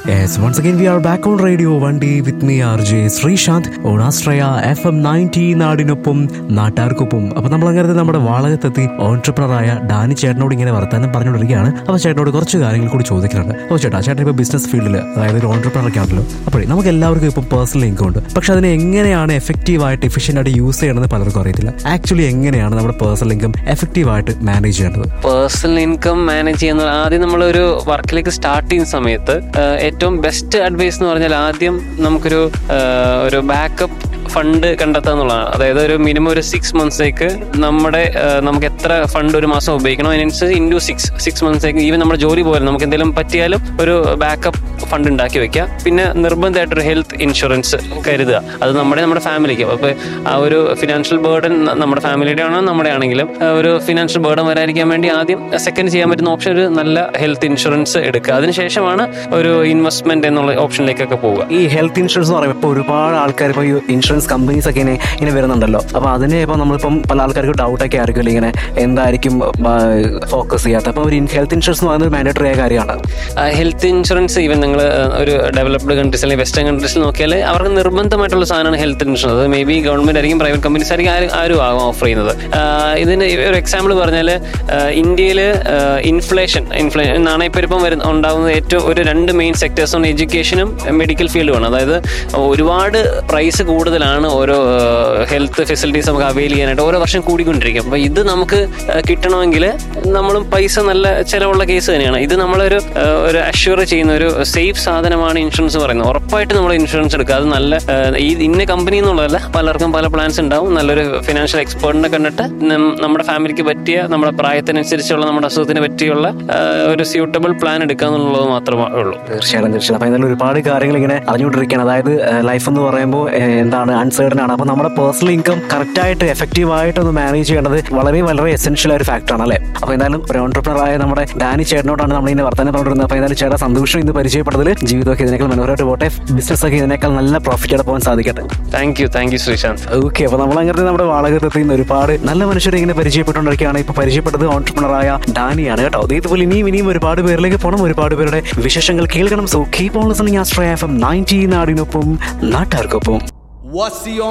Yes, once again we are back on radio one day with me RJ Sreesanth on Astraya FM 90 നാടിനൊപ്പം നാട്ടാർക്കൊപ്പം അപ്പൊ നമ്മൾ അങ്ങനെ നമ്മുടെ വാളകത്തെത്തി ഓൺട്രപ്രണറായ ഡാനി ചേട്ടനോട് ഇങ്ങനെ വർത്താനം പറഞ്ഞുകൊണ്ടിരിക്കുകയാണ് അപ്പൊ ചേട്ടനോട് കുറച്ച് കാര്യങ്ങൾ കൂടി ചോദിക്കുന്നുണ്ട് അപ്പോൾ ചേട്ടാ ചേട്ടൻ ഇപ്പോൾ ബിസിനസ് ഫീൽഡിൽ അതായത് ഒരു ഓൺട്രപ്രണർ ഒക്കെ ആണല്ലോ അപ്പോഴേ നമുക്ക് എല്ലാവർക്കും ഇപ്പോൾ പേഴ്സണൽ ഇൻകം ഉണ്ട് പക്ഷെ അതിനെ എങ്ങനെയാണ് എഫക്റ്റീവ് ആയിട്ട് എഫിഷ്യൻ്റ് ആയിട്ട് യൂസ് ചെയ്യണമെന്ന് പലർക്കും അറിയത്തില്ല ആക്ച്വലി എങ്ങനെയാണ് നമ്മുടെ പേഴ്സണൽ ഇൻകം എഫക്റ്റീവ് ആയിട്ട് മാനേജ് ചെയ്യേണ്ടത് പേഴ്സണൽ ഇൻകം മാനേജ് ചെയ്യുന്ന ആദ്യം നമ്മളൊരു വർക്കിലേക്ക് സ്റ്റാർട്ട് ചെയ്യുന്ന സമയത്ത് ആഹ് ഏറ്റവും ബെസ്റ്റ് അഡ്വൈസ് എന്ന് പറഞ്ഞാൽ ആദ്യം നമുക്കൊരു ആഹ് ഒരു ബാക്കപ്പ് ഫണ്ട് കണ്ടെത്തുക എന്നുള്ളതാണ് അതായത് ഒരു മിനിമം ഒരു സിക്സ് മന്ത്സേക്ക് നമ്മുടെ ആഹ് നമുക്ക് എത്ര ഫണ്ട് ഒരു മാസം ഉപയോഗിക്കണം അതിനനുസരിച്ച് ഇൻറ്റു സിക്സ് സിക്സ് മന്ത്സേക്ക് ഈവൻ നമ്മുടെ ജോലി പോലെ നമുക്ക് എന്തെങ്കിലും പറ്റിയാലും ഒരു ബാക്കപ്പ് ഫണ്ട് ഉണ്ടാക്കി വെക്കുക പിന്നെ നിർബന്ധമായിട്ട് ഒരു ഹെൽത്ത് ഇൻഷുറൻസ് കരുതുക അത് നമ്മുടെ നമ്മുടെ ഫാമിലിക്ക് അപ്പോൾ ആ ഒരു ഫിനാൻഷ്യൽ ബേർഡൻ നമ്മുടെ ഫാമിലിയുടെ ആണോ നമ്മുടെ ആണെങ്കിലും ആ ഒരു ഫിനാൻഷ്യൽ ബേർഡൻ വരാതിരിക്കാൻ വേണ്ടി ആദ്യം സെക്കൻഡ് ചെയ്യാൻ പറ്റുന്ന ഓപ്ഷൻ ഒരു നല്ല ഹെൽത്ത് ഇൻഷുറൻസ് എടുക്കുക അതിനുശേഷമാണ് ഒരു ഇൻവെസ്റ്റ്മെന്റ് എന്നുള്ള ഓപ്ഷനിലേക്കൊക്കെ പോവുക ഈ ഹെൽത്ത് ഇൻഷുറൻസ് എന്ന് പറയുമ്പോൾ ഇപ്പോൾ ഒരുപാട് ആൾക്കാർ ഇപ്പോൾ ഈ ഇൻഷുറൻസ് കമ്പനീസ് ഒക്കെ ഇങ്ങനെ ഇങ്ങനെ വരുന്നുണ്ടല്ലോ അപ്പോൾ അതിനെ ഇപ്പോൾ നമ്മളിപ്പം പല ആൾക്കാർക്ക് ഡൗട്ടൊക്കെ ആയിരിക്കുമല്ലോ ഇങ്ങനെ എന്തായിരിക്കും ഫോക്കസ് ചെയ്യാത്ത അപ്പോൾ ഒരു ഹെൽത്ത് ഇൻഷുറൻസ് എന്ന് പറയുന്നത് മാൻഡേറ്ററി ആയ കാര്യമാണ് ഹെൽത്ത് ഇൻഷുറൻസ് ഈവൻ നിങ്ങൾ ഒരു ഡെവലപ്ഡ് കൺട്രീസ് അല്ലെങ്കിൽ വെസ്റ്റേൺ കൺട്രീസിൽ നോക്കിയാൽ അവർക്ക് നിർബന്ധമായിട്ടുള്ള സാധനമാണ് ഹെൽത്ത് ഇൻഷുറൻസ് അത് മേ ബി ഗവൺമെന്റ് ആയിരിക്കും പ്രൈവറ്റ് കമ്പനീസ് ആയിരിക്കും ആരും ആരും ആകും ഓഫർ ചെയ്യുന്നത് ആഹ് ഇതിന് ഒരു എക്സാമ്പിൾ പറഞ്ഞാൽ ഇന്ത്യയിൽ ഇൻഫ്ലേഷൻ ഇൻഫ്ലേഷൻ നാണയപ്പെരുപ്പം വരുന്ന ഉണ്ടാകുന്നത് ഏറ്റവും ഒരു രണ്ട് മെയിൻ സെക്ടേഴ്സ് ആണ് എഡ്യൂക്കേഷനും മെഡിക്കൽ ഫീൽഡുമാണ് അതായത് ഒരുപാട് പ്രൈസ് കൂടുതലാണ് ഓരോ ഹെൽത്ത് ഫെസിലിറ്റീസ് നമുക്ക് അവൈൽ ചെയ്യാനായിട്ട് ഓരോ വർഷം കൂടിക്കൊണ്ടിരിക്കും അപ്പോൾ ഇത് നമുക്ക് ആഹ് കിട്ടണമെങ്കിൽ നമ്മളും പൈസ നല്ല ചിലവുള്ള കേസ് തന്നെയാണ് ഇത് നമ്മളൊരു ആഹ് ഒരു അഷ്യൂർ ചെയ്യുന്ന ഒരു സേഫ് സാധനമാണ് ഇൻഷുറൻസ് പറയുന്നത് ഉറപ്പായിട്ട് നമ്മൾ ഇൻഷുറൻസ് എടുക്കുക അത് നല്ല ആഹ് ഈ ഇന്ന കമ്പനി എന്നുള്ളതല്ല പലർക്കും പല പ്ലാൻസ് ഉണ്ടാവും നല്ലൊരു ഫിനാൻഷ്യൽ എക്സ്പേർട്ടിനെ കണ്ടിട്ട് നം- നമ്മുടെ ഫാമിലിക്ക് പറ്റിയ നമ്മുടെ പ്രായത്തിനനുസരിച്ചുള്ള നമ്മുടെ അസുഖത്തിന് പറ്റിയുള്ള ആഹ് ഒരു സ്യൂട്ടബിൾ പ്ലാൻ എടുക്കുക എന്നുള്ളത് മാത്രമേ ഉള്ളൂ തീർച്ചയായിട്ടും തീർച്ചയായിട്ടും അപ്പോൾ എന്തായാലും ഒരുപാട് കാര്യങ്ങൾ ഇങ്ങനെ അറിഞ്ഞുകൊണ്ടിരിക്കുകയാണ് അതായത് ലൈഫ് എന്ന് പറയുമ്പോൾ ഏഹ്, എന്താണ് അൺസേർട്ടൺ ആണ് അപ്പോൾ നമ്മുടെ പേഴ്സണൽ ഇൻകം കറക്റ്റായിട്ട് എഫക്റ്റീവ് ആയിട്ട് ഒന്ന് മാനേജ് ചെയ്യേണ്ടത് വളരെ വളരെ എസെൻഷ്യൽ ആയ ഒരു ഫാക്ടറാണ് അല്ലേ അപ്പോൾ എന്തായാലും ഒരു ഓൺടർപ്രണർ ആയ നമ്മുടെ ഡാനി ചേട്ടനോടാണ് നമ്മൾ ഇങ്ങനെ വർത്തമാനം പറഞ്ഞിരുന്നത് അപ്പോൾ എന്തായാലും ചേട്ടാ സന്തോഷം ഇന്ന് പരിചയപ്പെട്ടതിൽ ജീവിതമൊക്കെ ഇതിനേക്കാൾ മനോഹരമായിട്ട് പോട്ടെ ബിസിനസ് ഒക്കെ ഇതിനേക്കാൾ നല്ല പ്രോഫിറ്റോടെ പോകാൻ സാധിക്കട്ടെ thank you thank you Sreesanth okay അപ്പോൾ നമ്മൾ അങ്ങനെ നമ്മുടെ വാളകത്തെത്തി നിന്ന് ഒരുപാട് നല്ല മനുഷ്യരെ ഇങ്ങനെ പരിചയപ്പെട്ടുകൊണ്ടിരിക്കുകയാണ് ഇപ്പോൾ പരിചയപ്പെട്ടത് ഓൺടർപ്രണറായ ഡാനിയാണ് കേട്ടോ അതേ ഇതുപോലെ ഇനിയും ഇനിയും ഒരുപാട് പേരിലേക്ക് പോകണം ഒരുപാട് പേരുടെ വിശേഷങ്ങൾ കേൾക്കണം സോ കീപ് ഓൺ ലിസണിങ് ആസ്ട്രയ എഫ് എം നയൻറ്റി നാടിനൊപ്പം നാട്ടുകാർക്കൊപ്പം What's the